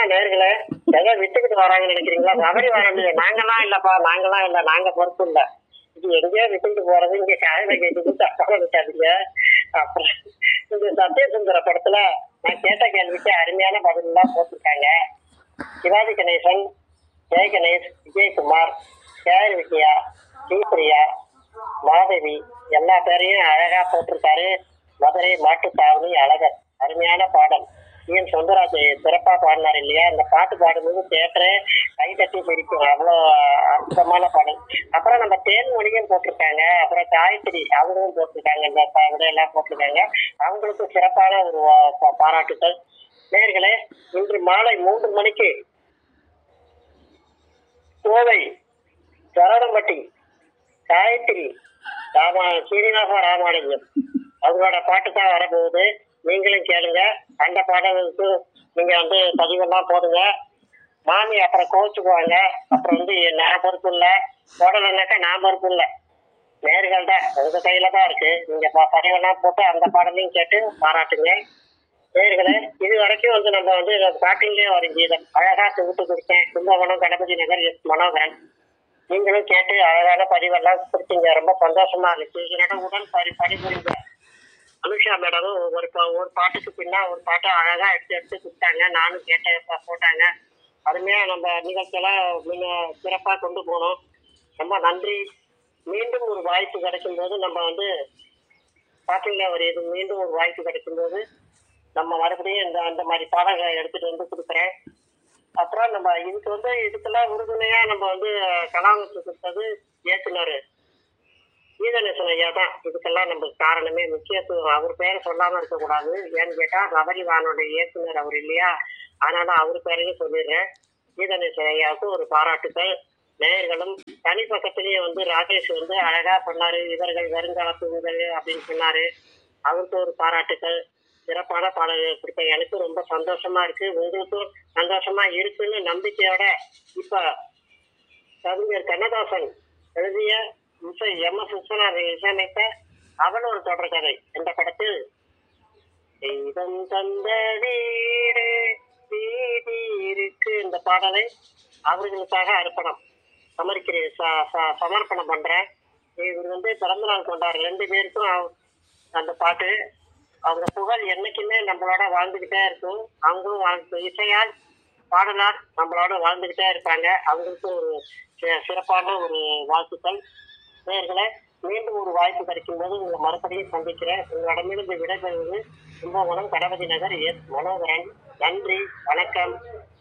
நேர்களே ஏதோ விட்டுக்கிட்டு வராங்கன்னு நினைக்கிறீங்களா தவறி வராங்க நாங்கெல்லாம் இல்லப்பா நாங்கெல்லாம் இல்ல நாங்க பொறுப்பு இல்ல இது எங்கேயோ விட்டுக்கிட்டு போறது இங்க காலையில கேட்டு தப்பாக விட்டாதீங்க அப்புறம் இந்த சத்யசுந்தர படத்துல நான் கேட்ட கேள்விக்கு அருமையான பதில் எல்லாம் போட்டிருக்காங்க சிவாஜி கணேசன் ஜெய கணேஷ் விஜயகுமார் கேஆர் விஜயா ஸ்ரீபிரியா மாதவி எல்லா பேரையும் அழகா போட்டிருக்காரு மதுரை மாட்டுத்தாவணி அழகர் அருமையான பாடல் என் சொந்தராஜ் சிறப்பா பாடினார் இல்லையா இந்த பாட்டு பாடும்போது தேட்டரே கை தட்டி பிடிக்கும் அவ்வளோ அற்புதமான பாடல் அப்புறம் நம்ம தேன்மொழியும் போட்டிருக்காங்க அப்புறம் காயத்ரி அவங்களும் போட்டிருக்காங்க இந்த ப- இதெல்லாம் போட்டிருக்காங்க அவங்களுக்கும் சிறப்பான ஒரு வா- பா- பாராட்டுக்கள் நேர்களே இன்று மாலை மூன்று மணிக்கு கோவை சரவணம்பட்டி காயத்ரி ராமா சீனிவாச ராமானுஜம் அவங்களோட பாட்டு தான் வரப்போகுது நீங்களும் கேளுங்க அந்த பாடலுக்கு நீங்க வந்து பதிவெல்லாம் போடுங்க மாமி அப்புறம் கோச்சுக்குவாங்க அப்புறம் வந்து நான் பொறுப்பு இல்லை போடலைன்னாக்கா நான் பொறுப்பு இல்லை நேர்கள் தான் உங்க கையில தான் இருக்கு நீங்க ப- பதிவெல்லாம் போட்டு அந்த பாடலையும் கேட்டு பாராட்டுங்க நேர்களே இது வரைக்கும் வந்து நம்ம வந்து பாட்டிலே ஒரு கீதம் அழகா தொகுத்து கொடுத்தேன் கும்பகோணம் கணபதி நகர் எஸ் மனோகரன் நீங்களும் கேட்டு அழகான பதிவெல்லாம் கொடுத்தீங்க ரொம்ப சந்தோஷமா இருந்துச்சு என்னோட உடன் பரி பணிபுரிந்த அனுஷா மேடமும் ஒரு பா- ஒரு பாட்டுக்கு பின்னா ஒரு பாட்டை அழகா எடுத்து எடுத்து கொடுத்தாங்க நானும் கேட்டேன் ப- போட்டாங்க அருமையா நம்ம நிகழ்ச்சியெல்லாம் முன்ன சிறப்பா கொண்டு போனோம் ரொம்ப நன்றி மீண்டும் ஒரு வாய்ப்பு கிடைக்கும் போது நம்ம வந்து பாத்தீங்களா ஒரு இது மீண்டும் ஒரு வாய்ப்பு கிடைக்கும் போது நம்ம மறுபடியும் இந்த அந்த மாதிரி பாடங்களை எடுத்துட்டு வந்து கொடுக்குறேன் அப்புறம் நம்ம இதுக்கு வந்து இதுக்கெல்லாம் உறுதுணையா நம்ம வந்து கலாமுக்கு கொடுத்தது இயக்குனர் கீதநேசன் ஐயா தான் இதுக்கெல்லாம் நமக்கு காரணமே முக்கியத்துவம் அவர் பேரை சொல்லாம இருக்கக்கூடாது ஏன்னு கேட்டா ரபரிவானோட இயக்குனர் அவர் இல்லையா அதனால அவர் பேரையும் சொல்லிடுறேன் கீதநேசன் ஐயாவுக்கு ஒரு பாராட்டுக்கள் நேயர்களும் தனி பக்கத்திலேயே வந்து ராகேஷ் வந்து அழகா சொன்னாரு இவர்கள் வருங்காலத்துங்கள் அப்படின்னு சொன்னாரு அவருக்கு ஒரு பாராட்டுக்கள் சிறப்பான பாடல்கள் கொடுத்த எனக்கு ரொம்ப சந்தோஷமா இருக்கு உங்களுக்கும் சந்தோஷமா இருக்குன்னு நம்பிக்கையோட இப்ப கவிஞர் கண்ணதாசன் எழுதிய இசை எம் எஸ் விஸ்வநாதன் இசையமைத்த அவன் ஒரு தொடர்கதை இந்த படத்தில் தெய்வம் தந்த வீடு வீதி இருக்கு இந்த பாடலை அவர்களுக்காக அர்ப்பணம் சமர்க்கிறேன் ச- ச- சமர்ப்பணம் பண்றேன் இவர் வந்து பிறந்த நாள் கொண்டாரு ரெண்டு பேருக்கும் அவ- அந்த பாட்டு அவங்க புகழ் என்னைக்குமே நம்மளோட வாழ்ந்துகிட்டே இருக்கும் அவங்களும் வாழ்ந்து இசையால் பாடலால் நம்மளோட வாழ்ந்துகிட்டே இருப்பாங்க அவங்களுக்கு ஒரு சி- சிறப்பான ஒரு வாழ்த்துக்கள் நேயர்களே மீண்டும் ஒரு வாய்ப்பு கிடைக்கும் போது உங்களை மறுபடியும் சந்திக்கிறேன் உங்களிடமிருந்து விடைபெறுவது கும்பகோணம் கணபதி நகர் எஸ் மனோகரன் நன்றி வணக்கம்